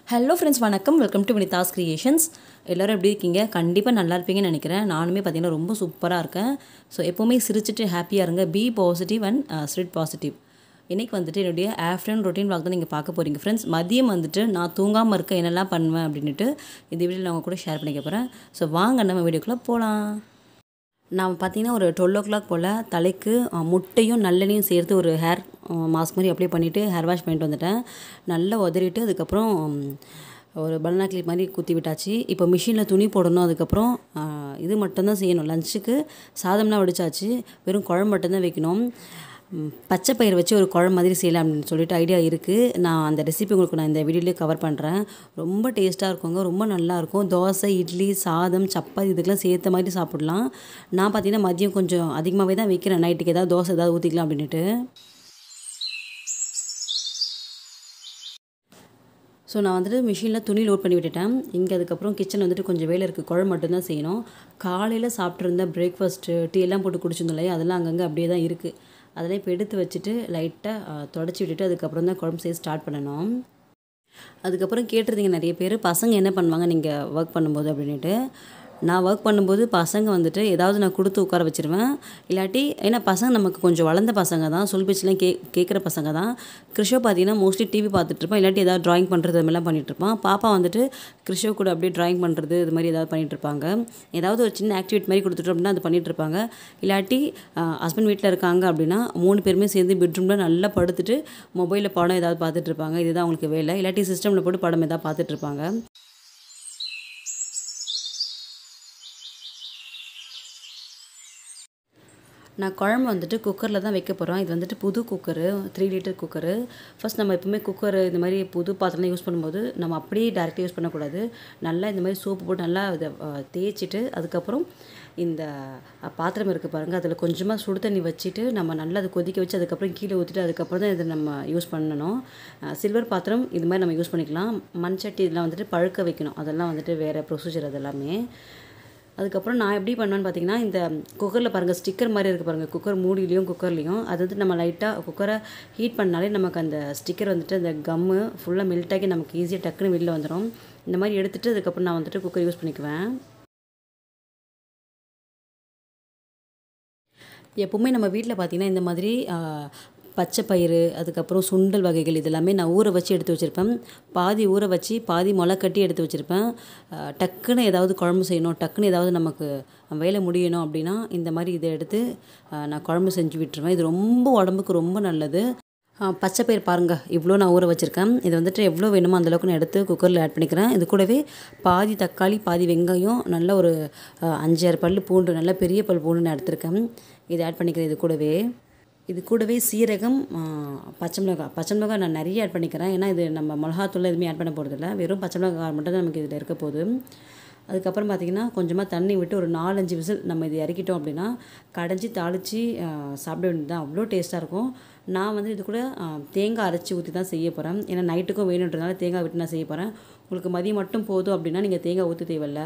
hello friends வணக்கம் welcome to Vinitha's creations எல்லோரும் எப்படி இருக்கீங்க கண்டிப்பாக நல்லா இருப்பீங்கன்னு நினைக்கிறேன் நானுமே பார்த்தீங்கன்னா ரொம்ப சூப்பராக இருக்கேன் ஸோ எப்போவுமே சிரிச்சிட்டு ஹாப்பியாக இருங்க be positive and spread positive இன்றைக்கி வந்துட்டு என்னுடைய ஆஃப்டர்நூன் ரொட்டீன் வாக் தான் நீங்கள் பார்க்க போகிறீங்க ஃப்ரெண்ட்ஸ் மதியம் வந்துட்டு நான் தூங்காமல் இருக்க என்னெல்லாம் பண்ணுவேன் அப்படின்ட்டு இந்த வீடியோவில் நான் உங்க கூட ஷேர் பண்ணிக்க போகிறேன் ஸோ வாங்க நம்ம வீடியோக்குள்ளே போகலாம் நான் பார்த்தீங்கன்னா ஒரு டுவெல் ஓ கிளாக் போல் தலைக்கு அஹ், முட்டையும் நல்லெண்ணையும் சேர்த்து ஒரு ஹேர் மாஸ்க் மாதிரி அப்ளை பண்ணிவிட்டு ஹேர் வாஷ் பண்ணிட்டு வந்துட்டேன் நல்லா உதறிட்டு அதுக்கப்புறம் ம், ஒரு பனானா கிளிப் மாதிரி குத்தி விட்டாச்சு இப்போ மிஷினில் துணி போடணும் அதுக்கப்புறம் அஹ், இது மட்டும்தான் செய்யணும் லஞ்சுக்கு சாதம்லாம் வடிச்சாச்சு வெறும் குழம்பு மட்டும்தான் வைக்கணும் ம், பச்சை பயிர் வச்சு ஒரு குழம்பு மாதிரி செய்யலாம் அப்படின்னு சொல்லிட்டு ஐடியா இருக்குது நான் அந்த ரெசிபி உங்களுக்கு நான் இந்த வீடியோலேயே கவர் பண்ணுறேன் ரொம்ப டேஸ்ட்டாக இருக்குங்க ரொம்ப நல்லாயிருக்கும் தோசை இட்லி சாதம் சப்பாத்தி இதுக்கெல்லாம் சேர்த்த மாதிரி சாப்பிடலாம் நான் பார்த்தீங்கன்னா மதியம் கொஞ்சம் அதிகமாகவே தான் வைக்கிறேன் நைட்டுக்கு ஏதாவது தோசை ஏதாவது ஊற்றிக்கலாம் அப்படின்ட்டு ஸோ நான் வந்துட்டு மிஷினில் துணி லோட் பண்ணி விட்டுட்டேன் இங்கே அதுக்கப்புறம் கிச்சன் வந்துட்டு கொஞ்சம் வேலை இருக்குது குழம்பு மட்டும்தான் செய்யணும் காலையில் சாப்பிட்ருந்த பிரேக்ஃபாஸ்ட்டு டீ எல்லாம் போட்டு குடிச்சிருந்தோம் இல்லையா அதெல்லாம் அங்கங்கே அப்படியே தான் இருக்குது அதெல்லாம் இப்போ எடுத்து வச்சுட்டு லைட்டாக தொடச்சி விட்டுட்டு அதுக்கப்புறம் தான் குழம்பு செய்ய ஸ்டார்ட் பண்ணணும் அதுக்கப்புறம் கேட்டிருந்தீங்க நிறைய பேர் பசங்க என்ன பண்ணுவாங்க நீங்கள் ஒர்க் பண்ணும்போது அப்படின்ட்டு நான் ஒர்க் பண்ணும்போது பசங்க வந்துட்டு ஏதாவது நான் கொடுத்து உட்கார வச்சிருவேன் இல்லாட்டி ஏன்னா பசங்க நமக்கு கொஞ்சம் வளர்ந்த பசங்க தான் சொல் பேச்செலாம் கே கேட்குற பசங்க தான் கிருஷோ பார்த்தீங்கன்னா மோஸ்ட்லி டிவி பார்த்துட்டு இருப்பான் இல்லாட்டி ஏதாவது ட்ராயிங் பண்ணுறது அது மாதிரிலாம் பண்ணிட்டு இருப்பான் பாப்பா வந்துட்டு கிருஷோ கூட அப்படியே ட்ராயிங் பண்ணுறது இது மாதிரி ஏதாவது பண்ணிட்டு இருப்பாங்க ஏதாவது ஒரு சின்ன ஆக்டிவிட்டி மாதிரி கொடுத்துட்டோம் அப்படின்னா அது பண்ணிட்டு இருப்பாங்க இல்லாட்டி ஹஸ்பண்ட் வீட்டில் இருக்காங்க அப்படின்னா மூணு பேருமே சேர்ந்து பெட்ரூமில் நல்லா படுத்துட்டு மொபைலில் படம் ஏதாவது பார்த்துட்டு இருப்பாங்க இதுதான் அவங்களுக்கு வேலை இல்லாட்டி சிஸ்டமில் போட்டு படம் ஏதாவது பார்த்துட்டு இருப்பாங்க நான் குழம்பு வந்துட்டு குக்கரில் தான் வைக்க போகிறோம் இது வந்துட்டு புது cooker three litre cooker first நம்ம எப்பவுமே குக்கர் இந்த மாதிரி புது பாத்திரம் யூஸ் பண்ணும்போது நம்ம அப்படியே டேரெக்டாக யூஸ் பண்ணக்கூடாது நல்லா இந்த மாதிரி சோப்பு போட்டு நல்லா இதை அஹ், தேய்ச்சிட்டு அதுக்கப்புறம் இந்த அஹ், பாத்திரம் இருக்குது பாருங்கள் அதில் கொஞ்சமாக சுடு தண்ணி வச்சுட்டு நம்ம நல்லா அதை கொதிக்க வச்சு அதுக்கப்புறம் கீழே ஊற்றிட்டு அதுக்கப்புறம் தான் இதை நம்ம யூஸ் பண்ணணும் சில்வர் பாத்திரம் இது மாதிரி நம்ம யூஸ் பண்ணிக்கலாம் மண் சட்டி இதெல்லாம் வந்துட்டு பழுக்க வைக்கணும் அதெல்லாம் வந்துட்டு வேறு ப்ரொசீஜர் அதெல்லாமே அதுக்கப்புறம் நான் எப்படி பண்ணுவேன்னு பார்த்தீங்கன்னா இந்த குக்கரில் பாருங்கள் ஸ்டிக்கர் மாதிரி இருக்குது பாருங்கள் குக்கர் மூடிலையும் குக்கர்லேயும் அது வந்து நம்ம லைட்டாக குக்கரை ஹீட் பண்ணாலே நமக்கு அந்த ஸ்டிக்கர் வந்துட்டு அந்த கம்மு ஃபுல்லாக மெல்ட் ஆகி நமக்கு ஈஸியாக டக்குன்னு வெளில வந்துடும் இந்த மாதிரி எடுத்துகிட்டு அதுக்கப்புறம் நான் வந்துட்டு குக்கர் யூஸ் பண்ணிக்குவேன் எப்போவுமே நம்ம வீட்டில் பார்த்தீங்கன்னா இந்த மாதிரி ஆ, பச்சை பயிறு அதுக்கப்புறம் சுண்டல் வகைகள் இதெல்லாமே நான் ஊற வச்சு எடுத்து வச்சுருப்பேன் பாதி ஊற வச்சு பாதி முளை கட்டி எடுத்து வச்சுருப்பேன் ஆ, டக்குன்னு ஏதாவது குழம்பு செய்யணும் டக்குன்னு ஏதாவது நமக்கு வேலை முடியணும் அப்படின்னா இந்த மாதிரி இதை எடுத்து ஆ, நான் குழம்பு செஞ்சு விட்டுருவேன் இது ரொம்ப உடம்புக்கு ரொம்ப நல்லது ஆ, பச்சை பயிர் பாருங்கள் இவ்வளோ நான் ஊற வச்சுருக்கேன் இது வந்துட்டு எவ்வளோ வேணுமோ அந்தளவுக்கு நான் எடுத்து குக்கரில் ஆட் பண்ணிக்கிறேன் இது கூடவே பாதி தக்காளி பாதி வெங்காயம் நல்ல ஒரு ஆ, அஞ்சாறு பல் பூண்டு நல்ல பெரிய பல் பூண்டு நான் எடுத்திருக்கேன் இதை ஆட் பண்ணிக்கிறேன் இது கூடவே இது கூடவே சீரகம் ஆ, பச்சை மிளகாய் பச்சை மிளகாய் நான் நிறைய ஆட் பண்ணிக்கிறேன் ஏன்னா இது நம்ம மிளகாத்தூள் எதுவுமே ஆட் பண்ண போகிறதில்ல வெறும் பச்சை மிளகாய் மட்டும் தான் நமக்கு இதில் இருக்க போகுது அதுக்கப்புறம் பார்த்திங்கன்னா கொஞ்சமாக தண்ணி விட்டு ஒரு நாலஞ்சு விசில் நம்ம இது இறக்கிட்டோம் அப்படின்னா கடைஞ்சி தாளித்து சாப்பிட வேண்டியது தான் அவ்வளோ டேஸ்ட்டாக இருக்கும் நான் வந்து இது கூட ஆ, தேங்காய் அரைச்சி ஊற்றி தான் செய்ய போகிறேன் ஏன்னா நைட்டுக்கும் வேணுன்றதுனால தேங்காய் விட்டு நான் செய்ய போகிறேன் உங்களுக்கு மதியம் மட்டும் போதும் அப்படின்னா நீங்கள் தேங்காய் ஊற்ற தேவையில்ல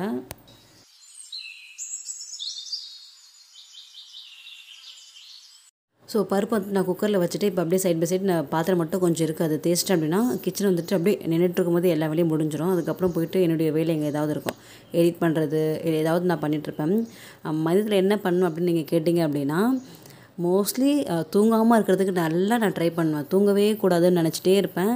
ஸோ பருப்பு வந்து நான் குக்கரில் வச்சுட்டு இப்போ அப்படியே சைட் பை சைடு நான் பாத்திரம் மட்டும் கொஞ்சம் இருக்குது அதை தேய்ச்சிட்டேன் அப்படின்னா கிச்சன் வந்துட்டு அப்படியே நின்றுட்டு இருக்கும்போது எல்லா வேலையும் முடிஞ்சிடும் அதுக்கப்புறம் போயிட்டு என்னுடைய வேலை எங்கே ஏதாவது இருக்கும் எடிட் பண்ணுறது இல்லை ஏதாவது நான் பண்ணிகிட்ருப்பேன் மதியத்தில் என்ன பண்ணணும் அப்படின்னு நீங்கள் கேட்டிங்க அப்படின்னா மோஸ்ட்லி தூங்காமல் இருக்கிறதுக்கு நல்லா நான் ட்ரை பண்ணுவேன் தூங்கவே கூடாதுன்னு நினச்சிட்டே இருப்பேன்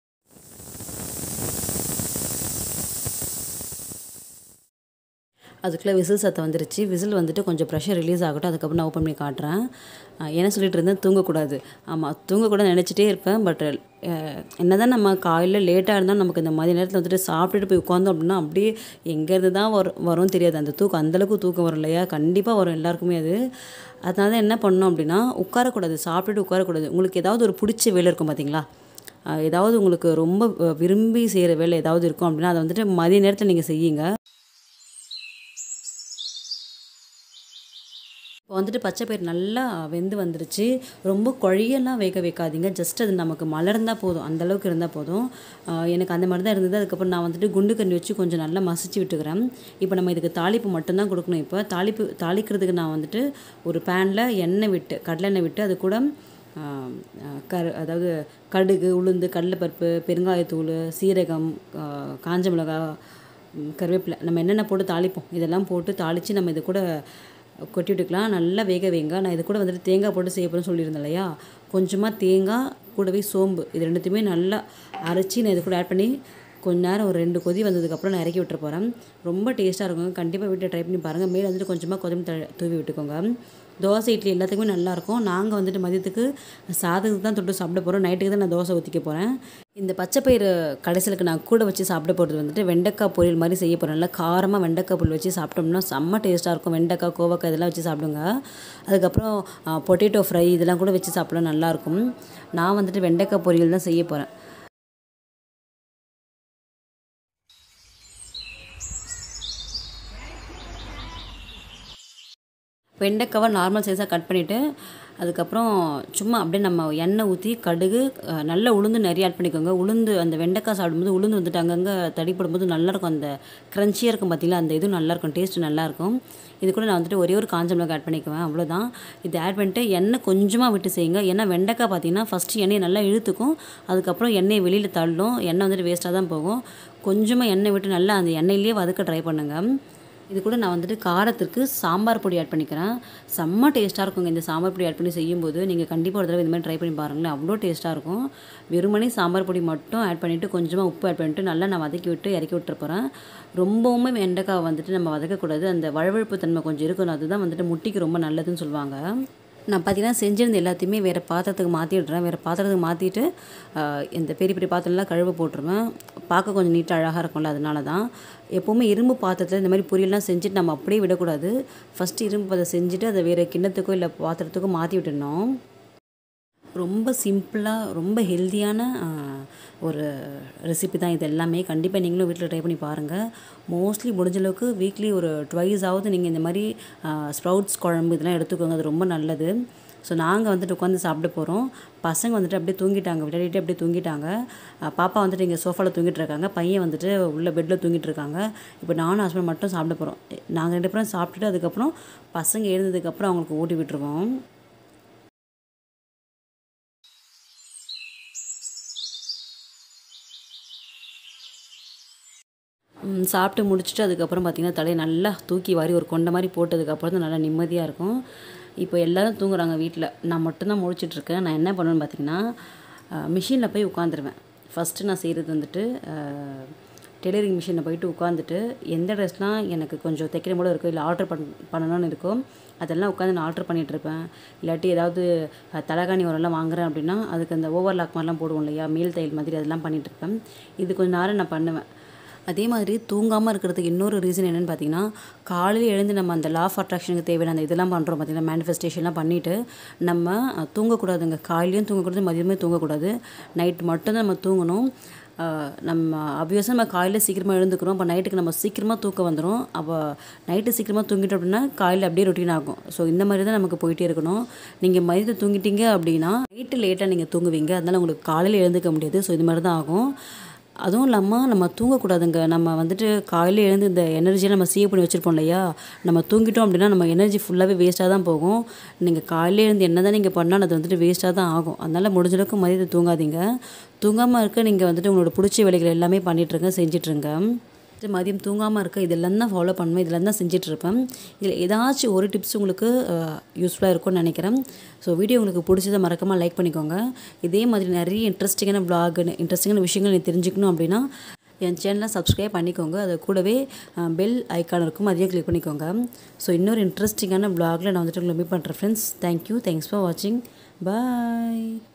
அதுக்குள்ளே விசில் சத்தம் வந்துருச்சு விசில் வந்துட்டு கொஞ்சம் ப்ரெஷர் ரிலீஸ் ஆகட்டும் அதுக்கப்புறம் நான் ஓப்பன் பண்ணி காட்டுறேன் அஹ் என்ன சொல்லிட்டு இருந்தேன் தூங்கக்கூடாது ஆமாம் தூங்கக்கூடாது நினச்சிட்டே இருப்பேன் பட் என்ன தான் நம்ம காலையில் லேட்டாக இருந்தால் நமக்கு இந்த மதிய நேரத்தில் வந்துட்டு சாப்பிட்டுட்டு போய் உட்காந்தோம் அப்படின்னா அப்படியே எங்கேருந்து தான் வரும் வரும்னு தெரியாது அந்த தூக்கம் அந்தளவுக்கு தூக்கம் வரும் இல்லையா கண்டிப்பாக வரும் எல்லாருக்குமே அது அதனால தான் என்ன பண்ணணும் அப்படின்னா உட்காரக்கூடாது சாப்பிட்டுட்டு உட்காரக்கூடாது உங்களுக்கு ஏதாவது ஒரு பிடிச்ச வேலை இருக்கும் பார்த்தீங்களா அஹ் ஏதாவது உங்களுக்கு ரொம்ப அஹ், விரும்பி செய்கிற வேலை ஏதாவது இருக்கும் அப்படின்னா அதை வந்துட்டு மதிய நேரத்தில் நீங்கள் செய்யுங்க இப்போ வந்துட்டு பச்சை பயிர் நல்லா வெந்து வந்துருச்சு ரொம்ப குழையெல்லாம் வேக வைக்காதீங்க ஜஸ்ட் அது நமக்கு மலர்ந்தால் போதும் அந்த அளவுக்கு இருந்தால் போதும் ஆஹ் எனக்கு அந்த மாதிரி தான் இருந்தது அதுக்கப்புறம் நான் வந்துட்டு குண்டு கண்ணி வச்சு கொஞ்சம் நல்லா மசிச்சு விட்டுக்கிறேன் இப்போ நம்ம இதுக்கு தாளிப்பு மட்டும்தான் கொடுக்கணும் இப்போ தாளிப்பு தாளிக்கிறதுக்கு நான் வந்துட்டு ஒரு பேனில் எண்ணெய் விட்டு கடலெண்ணெய் விட்டு அது கூட கரு அதாவது கடுகு உளுந்து கடலைப்பருப்பு பெருங்காயத்தூள் சீரகம் காஞ்ச மிளகா கருவேப்பிலை நம்ம என்னென்ன போட்டு தாளிப்போம் இதெல்லாம் போட்டு தாளித்து நம்ம இது கூட கொட்டி விட்டுக்கலாம் நல்லா வேக வைங்க நான் இது கூட வந்துட்டு தேங்காய் போட்டு செய்ய போகிறேன்னு சொல்லியிருந்தேன் இல்லையா கொஞ்சமாக தேங்காய் கூடவே சோம்பு இது ரெண்டுத்தையுமே நல்லா அரைச்சி நான் இது கூட ஆட் பண்ணி கொஞ்ச நேரம் ஒரு ரெண்டு கொதி வந்ததுக்கப்புறம் நான் இறக்கி விட்டுற போகிறேன் ரொம்ப டேஸ்ட்டாக இருக்கும் கண்டிப்பாக வீட்டில் ட்ரை பண்ணி பாருங்கள் மேலே வந்துட்டு கொஞ்சமாக கொத்தமல்லி தழை தூவி விட்டுக்கோங்க தோசை இட்லி எல்லாத்துக்குமே நல்லாயிருக்கும் நாங்கள் வந்துட்டு மதியத்துக்கு சாதத்துக்கு தான் தொட்டு சாப்பிட போகிறோம் நைட்டுக்கு தான் நான் தோசை ஊற்றிக்க போகிறேன் இந்த பச்சைப்பயிறு கடைசிலுக்கு நான் கூட வச்சு சாப்பிட போகிறது வந்துட்டு வெண்டைக்காய் பொரியல் மாதிரி செய்ய போகிறேன் நல்லா காரமாக வெண்டைக்காய் பொரியல் வச்சு சாப்பிட்டோம்னா செம்ம டேஸ்ட்டாக இருக்கும் வெண்டைக்காய் கோவக்காய் இதெல்லாம் வச்சு சாப்பிடுங்க அதுக்கப்புறம் பொட்டேட்டோ ஃப்ரை இதெல்லாம் கூட வச்சு சாப்பிட நல்லாயிருக்கும் நான் வந்துட்டு வெண்டைக்காய் பொரியல் தான் செய்ய போகிறேன் வெண்டைக்காவை நார்மல் சைஸாக கட் பண்ணிவிட்டு அதுக்கப்புறம் சும்மா அப்படியே நம்ம எண்ணெய் ஊற்றி கடுகு நல்லா உளுந்து நிறைய ஆட் பண்ணிக்கோங்க உளுந்து அந்த வெண்டைக்காய் சாப்பிடும்போது உளுந்து வந்துட்டு அங்கங்கே தடிப்படும்போது நல்லாயிருக்கும் அந்த க்ரன்ச்சியாக இருக்கும் பார்த்தீங்களா அந்த இதுவும் நல்லாயிருக்கும் டேஸ்ட்டு நல்லாயிருக்கும் இது கூட நான் வந்துட்டு ஒரே ஒரு காஞ்ச மிளகாய் ஆட் பண்ணிக்குவேன் அவ்வளோதான் இது ஆட் பண்ணிட்டு எண்ணெய் கொஞ்சமாக விட்டு செய்யுங்க ஏன்னா வெண்டைக்காய் பார்த்தீங்கன்னா ஃபஸ்ட்டு எண்ணெயை நல்லா இழுத்துக்கும் அதுக்கப்புறம் எண்ணெயை வெளியில் தள்ளும் எண்ணெய் வந்துட்டு வேஸ்ட்டாக தான் போகும் கொஞ்சமாக எண்ணெய் விட்டு நல்லா அந்த எண்ணெயிலேயே வதக்க ட்ரை பண்ணுங்கள் இது கூட நான் வந்துட்டு காரத்துக்கு சாம்பார் பொடி ஆட் பண்ணிக்கிறேன் செம்ம டேஸ்ட்டாக இருக்குங்க இந்த சாம்பார் பொடி ஆட் பண்ணி செய்யும்போது நீங்கள் கண்டிப்பாக ஒரு தடவை இந்த மாதிரி ட்ரை பண்ணி பாருங்களேன் அவ்வளோ டேஸ்ட்டாக இருக்கும் வெறுமனே சாம்பார் பொடி மட்டும் ஆட் பண்ணிவிட்டு கொஞ்சமாக உப்பு ஆட் பண்ணிவிட்டு நல்லா நான் வதக்கி விட்டு இறக்கி விட்டுற போகிறேன் ரொம்பவுமே வெண்டைக்காய் வந்துட்டு நம்ம வதக்கக்கூடாது அந்த வழவழுப்பு தன்மை கொஞ்சம் இருக்கணும் அதுதான் வந்துட்டு முட்டிக்கு ரொம்ப நல்லதுன்னு சொல்லுவாங்க நான் பார்த்தீங்கன்னா செஞ்சிருந்த எல்லாத்தையுமே வேறு பாத்திரத்துக்கு மாற்றி விட்றேன் வேறு பாத்திரத்துக்கு மாற்றிட்டு இந்த பெரிய பெரிய பாத்திரம்லாம் கழுவ போட்டுருவேன் பார்க்க கொஞ்சம் நீட்டாக அழகாக இருக்கும்ல அதனால தான் எப்போவுமே இரும்பு பாத்திரத்தில் இந்த மாதிரி பொரியல்லாம் செஞ்சுட்டு நம்ம அப்படியே விடக்கூடாது ஃபஸ்ட்டு இரும்பு பாத்திரம் செஞ்சுட்டு அதை வேறு கிண்ணத்துக்கோ இல்லை பாத்திரத்துக்கோ மாற்றி விட்டுடணும் ரொம்ப சிம்பிளாக ரொம்ப ஹெல்த்தியான ஒரு ரெசிபி தான் இது எல்லாமே கண்டிப்பாக நீங்களும் வீட்டில் ட்ரை பண்ணி பாருங்கள் மோஸ்ட்லி முடிஞ்ச அளவுக்கு வீக்லி ஒரு ட்வைஸ் ஆகுது நீங்கள் இந்த மாதிரி ஸ்ப்ரவுட்ஸ் குழம்பு இதெல்லாம் எடுத்துக்கோங்க அது ரொம்ப நல்லது ஸோ நாங்கள் வந்துட்டு உட்காந்து சாப்பிட போகிறோம் பசங்க வந்துட்டு அப்படியே தூங்கிட்டாங்க விளையாடிட்டு அப்படியே தூங்கிட்டாங்க பாப்பா வந்துட்டு இங்கே சோஃபாவில் தூங்கிட்டு இருக்காங்க பையன் வந்துட்டு உள்ள பெட்டில் தூங்கிட்டு இருக்காங்க இப்போ நானும் ஹஸ்பண்ட் மட்டும் சாப்பிட போகிறோம் நாங்கள் ரெண்டு பேரும் சாப்பிட்டுட்டு அதுக்கப்புறம் பசங்க எழுந்ததுக்கப்புறம் அவங்களுக்கு ஊட்டி விட்டுருவோம் சாப்பிட்டு முடிச்சுட்டு அதுக்கப்புறம் பார்த்திங்கன்னா தலையை நல்லா தூக்கி வாரி ஒரு கொண்ட மாதிரி போட்டதுக்கப்புறம் தான் நல்லா நிம்மதியாக இருக்கும் இப்போ எல்லோரும் தூங்குறாங்க வீட்டில் நான் மட்டும்தான் முழிச்சிட்ருக்கேன் நான் என்ன பண்ணுவேன்னு பார்த்தீங்கன்னா மிஷினில் போய் உட்காந்துருவேன் ஃபஸ்ட்டு நான் செய்கிறது வந்துட்டு டெய்லரிங் மிஷினில் போயிட்டு உட்காந்துட்டு எந்த ட்ரெஸ்லாம் எனக்கு கொஞ்சம் தைக்கிற போல இருக்கோ இல்லை ஆர்டர் பண் பண்ணணும்னு இருக்கோ அதெல்லாம் உட்காந்து நான் ஆர்டர் பண்ணிகிட்ருப்பேன் இல்லாட்டி ஏதாவது தலகாணி உரம்லாம் வாங்குறேன் அப்படின்னா அதுக்கு அந்த ஓவர்லாக் மாதிரிலாம் போடுவோம் இல்லையா மேல் தையல் மாதிரி அதெல்லாம் பண்ணிகிட்ருப்பேன் இது கொஞ்சம் நேரம் நான் பண்ணுவேன் அதே மாதிரி தூங்காமல் இருக்கிறதுக்கு இன்னொரு ரீசன் என்னென்னு பார்த்தீங்கன்னா காலையில் எழுந்து நம்ம அந்த லா ஆஃப் அட்ராக்ஷனுக்கு தேவையான அந்த இதெல்லாம் பண்ணுறோம் பார்த்திங்கன்னா மேனிஃபெஸ்டேஷன்லாம் பண்ணிவிட்டு நம்ம தூங்கக்கூடாதுங்க காலையிலையும் தூங்கக்கூடாது மதியமே தூங்கக்கூடாது நைட் மட்டும்தான் நம்ம தூங்கணும் நம்ம அப்வியஸாக நம்ம காலையில் சீக்கிரமாக எழுந்துக்கிறோம் அப்போ நைட்டுக்கு நம்ம சீக்கிரமாக தூக்கம் வந்துடும் அப்போ நைட்டு சீக்கிரமாக தூங்கிட்டோம் அப்படின்னா காலையில் அப்படியே ரொட்டீன் ஆகும் ஸோ இந்த மாதிரி தான் நமக்கு போயிட்டே இருக்கணும் நீங்கள் மதியத்தை தூங்கிட்டீங்க அப்படின்னா நைட்டு லேட்டாக நீங்கள் தூங்குவீங்க அதனால் உங்களுக்கு காலையில் எழுந்துக்க முடியாது ஸோ இது மாதிரி தான் ஆகும் அதுவும் இல்லாமல் நம்ம தூங்கக்கூடாதுங்க நம்ம வந்துட்டு காலையில் எழுந்து இந்த எனர்ஜியை நம்ம சேவ் பண்ணி வச்சுருப்போம் இல்லையா நம்ம தூங்கிட்டோம் அப்படின்னா நம்ம எனர்ஜி ஃபுல்லாகவே வேஸ்ட்டாக தான் போகும் நீங்கள் காலையில் எழுந்து என்ன தான் நீங்கள் பண்ணாலும் அது வந்துட்டு வேஸ்ட்டாக தான் ஆகும் அதனால் முடிஞ்ச அளவுக்கு மதியத்தை தூங்காதீங்க தூங்காமல் இருக்க நீங்கள் வந்துட்டு உங்களோட பிடிச்ச வேலைகள் எல்லாமே பண்ணிகிட்ருங்க செஞ்சிட்ருங்க மதியம் தூங்காமல் இருக்க இதெல்லாம் தான் ஃபாலோ பண்ணுவேன் இதெல்லாம் தான் செஞ்சிட்ருப்பேன் இதில் ஏதாச்சும் ஒரு டிப்ஸ் உங்களுக்கு யூஸ்ஃபுல்லாக இருக்கும்னு நினைக்கிறேன் ஸோ வீடியோ உங்களுக்கு பிடிச்சதை மறக்காமல் லைக் பண்ணிக்கோங்க இதே மாதிரி நிறைய இன்ட்ரெஸ்டிங்கான பிளாக் இன்ட்ரெஸ்டிங்கான விஷயங்கள் நீ தெரிஞ்சுக்கணும் அப்படின்னா என் சேனலை சப்ஸ்கிரைப் பண்ணிக்கோங்க அது கூடவே பெல் ஐக்கான் இருக்கும் அதையும் கிளிக் பண்ணிக்கோங்க ஸோ இன்னொரு இன்ட்ரெஸ்டிங்கான பிளாகில் நான் வந்துட்டு உங்களை மீட் பண்ணுறேன் ஃப்ரெண்ட்ஸ் தேங்க்யூ தேங்க்ஸ் ஃபார் வாட்சிங் பாய்